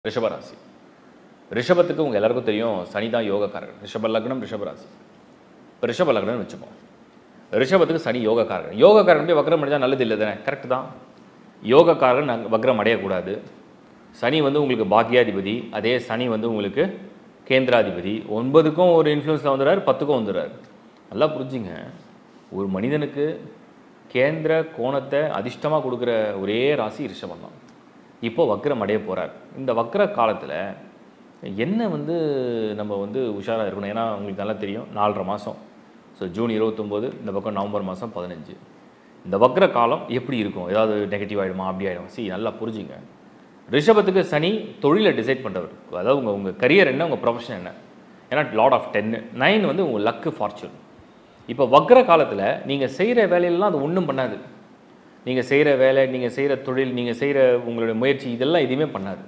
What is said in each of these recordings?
ரிஷபராசி ரிஷபத்துக்கு உங்கள் எல்லாருக்கும் தெரியும் சனி தான் யோகக்காரகன் ரிஷப லக்னம் ரிஷபராசி இப்போ ரிஷப லக்னம்னு வச்சுப்போம் ரிஷபத்துக்கு சனி யோகக்காரகன் யோகக்காரன் போய் வக்ரம் அடைஞ்சால் நல்லது இல்லை தானே கரெக்ட் தான் யோகக்காரகன் நாங்கள் வக்ரம் அடையக்கூடாது சனி வந்து உங்களுக்கு பாக்கியாதிபதி அதே சனி வந்து உங்களுக்கு கேந்திராதிபதி ஒன்பதுக்கும் ஒரு இன்ஃப்ளூயன்ஸில் வந்துடுறாரு பத்துக்கும் வந்துடுறாரு நல்லா புரிஞ்சுங்க ஒரு மனிதனுக்கு கேந்திர கோணத்தை அதிர்ஷ்டமாக கொடுக்குற ஒரே ராசி ரிஷபம் தான் இப்போ வக்ரம் அடைய போகிறார் இந்த வக்ர காலத்தில் என்ன வந்து நம்ம வந்து உஷாராக இருக்கணும் ஏன்னா உங்களுக்கு நல்லா தெரியும் நாலரை மாதம் ஸோ ஜூன் இருபத்தொம்போது இந்த பக்கம் நவம்பர் மாதம் பதினஞ்சு இந்த வக்ர காலம் எப்படி இருக்கும் ஏதாவது நெகட்டிவ் ஆகிடுமா அப்படி ஆகிடும் சி நல்லா புரிஞ்சுங்க ரிஷபத்துக்கு சனி தொழிலை டிசைட் பண்ணுறவர் அதாவது உங்கள் உங்கள் கரியர் என்ன உங்கள் ப்ரொஃபஷன் என்ன ஏன்னா லாட் ஆஃப் டென்னு நைன் வந்து உங்கள் லக்கு ஃபார்ச்சூன் இப்போ வக்ர காலத்தில் நீங்கள் செய்கிற வேலையெல்லாம் அது ஒன்றும் பண்ணாது நீங்கள் செய்கிற வேலை நீங்கள் செய்கிற தொழில் நீங்கள் செய்கிற உங்களுடைய முயற்சி இதெல்லாம் எதுவுமே பண்ணாது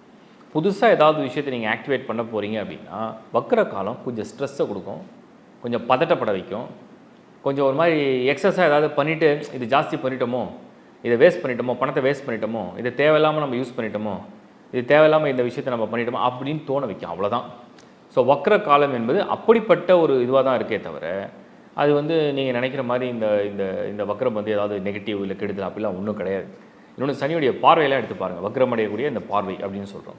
புதுசாக ஏதாவது விஷயத்தை நீங்கள் ஆக்டிவேட் பண்ண போகிறீங்க அப்படின்னா வக்ர காலம் கொஞ்சம் ஸ்ட்ரெஸ்ஸை கொடுக்கும் கொஞ்சம் பதட்டப்பட வைக்கும் கொஞ்சம் ஒரு மாதிரி எக்ஸஸாக ஏதாவது பண்ணிவிட்டு இது ஜாஸ்தி பண்ணிட்டோமோ இதை வேஸ்ட் பண்ணிட்டோமோ பணத்தை வேஸ்ட் பண்ணிட்டோமோ இதை தேவையில்லாமல் நம்ம யூஸ் பண்ணிட்டோமோ இது தேவையில்லாமல் இந்த விஷயத்தை நம்ம பண்ணிட்டோமோ அப்படின்னு தோண வைக்கும் அவ்வளோதான் ஸோ வக்ர காலம் என்பது அப்படிப்பட்ட ஒரு இதுவாக தான் இருக்கே தவிர அது வந்து நீங்கள் நினைக்கிற மாதிரி இந்த இந்த இந்த வக்ரம் வந்து ஏதாவது நெகட்டிவ் இல்லை கெடுதல் அப்படிலாம் ஒன்றும் கிடையாது இன்னொன்று சனியுடைய பார்வையெல்லாம் எடுத்து பாருங்கள் வக்ரம் அடையக்கூடிய இந்த பார்வை அப்படின்னு சொல்கிறோம்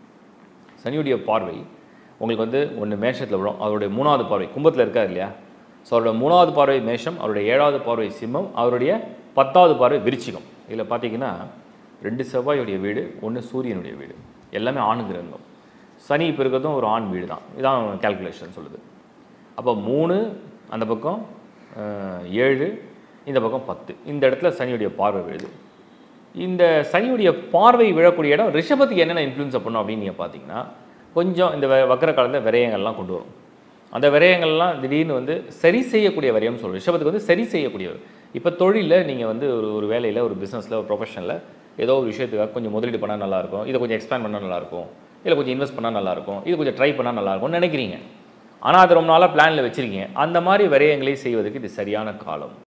சனியுடைய பார்வை உங்களுக்கு வந்து ஒன்று மேஷத்தில் விடும் அவருடைய மூணாவது பார்வை கும்பத்தில் இருக்கார் இல்லையா ஸோ அவருடைய மூணாவது பார்வை மேஷம் அவருடைய ஏழாவது பார்வை சிம்மம் அவருடைய பத்தாவது பார்வை விருச்சிகம் இதில் பார்த்தீங்கன்னா ரெண்டு செவ்வாயுடைய வீடு ஒன்று சூரியனுடைய வீடு எல்லாமே ஆண் கிரகம் சனி இப்போ இருக்கிறதும் ஒரு ஆண் வீடு தான் இதான் கால்குலேஷன் சொல்லுது அப்போ மூணு அந்த பக்கம் அஹ், ஏழு இந்த பக்கம் பத்து இந்த இடத்துல சனியுடைய பார்வை விழுது இந்த சனியுடைய பார்வை விழக்கூடிய இடம் ரிஷபத்துக்கு என்னென்ன இன்ஃப்ளூயன்ஸ் பண்ணும் அப்படின்னு நீங்கள் பார்த்தீங்கன்னா கொஞ்சம் இந்த வ- வக்கர காலத்தில் விரயங்கள்லாம் கொண்டு வரும் அந்த விரயங்கள்லாம் திடீர்னு வந்து சரி செய்யக்கூடிய விரயம் சொல்கிறோம் ரிஷபத்துக்கு வந்து சரி செய்யக்கூடியவர் இப்போ தொழிலில் நீங்கள் வந்து ஒரு ஒரு வேலையில் ஒரு பிஸ்னஸில் ஒரு ப்ரொஃபஷனில் ஏதோ ஒரு விஷயத்துக்காக கொஞ்சம் முதலீடு பண்ணால் நல்லாயிருக்கும் இதை கொஞ்சம் எக்ஸ்பேண்ட் பண்ணால் நல்லாயிருக்கும் இல்லை கொஞ்சம் இன்வெஸ்ட் பண்ணால் நல்லாயிருக்கும் இது கொஞ்சம் ட்ரை பண்ணால் நல்லாயிருக்கும்னு நினைக்கிறீங்க ஆனால் அது ரொம்ப நாளாக பிளானில் வச்சுருக்கீங்க அந்த மாதிரி விரயங்களை செய்வதற்கு இது சரியான காலம்